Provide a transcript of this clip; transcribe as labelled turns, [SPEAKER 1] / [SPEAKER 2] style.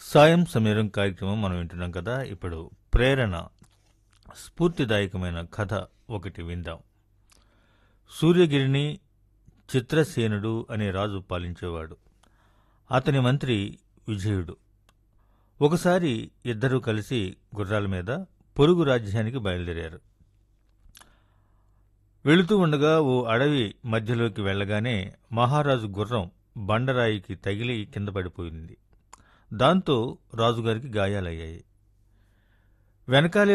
[SPEAKER 1] సాయం సమీరం కార్యక్రమం మనం వింటున్నాం కదా ఇప్పుడు ప్రేరణ స్ఫూర్తిదాయకమైన కథ ఒకటి విందాం సూర్యగిరిని చిత్రసేనుడు అనే రాజు పాలించేవాడు అతని మంత్రి విజయుడు ఒకసారి ఇద్దరూ కలిసి గుర్రాల మీద పొరుగు రాజ్యానికి బయలుదేరారు వెళుతూ ఉండగా ఓ అడవి మధ్యలోకి వెళ్ళగానే మహారాజు గుర్రం బండరాయికి తగిలి కింద పడిపోయింది దాంతో రాజుగారికి గాయాలయ్యాయి వెనకాలే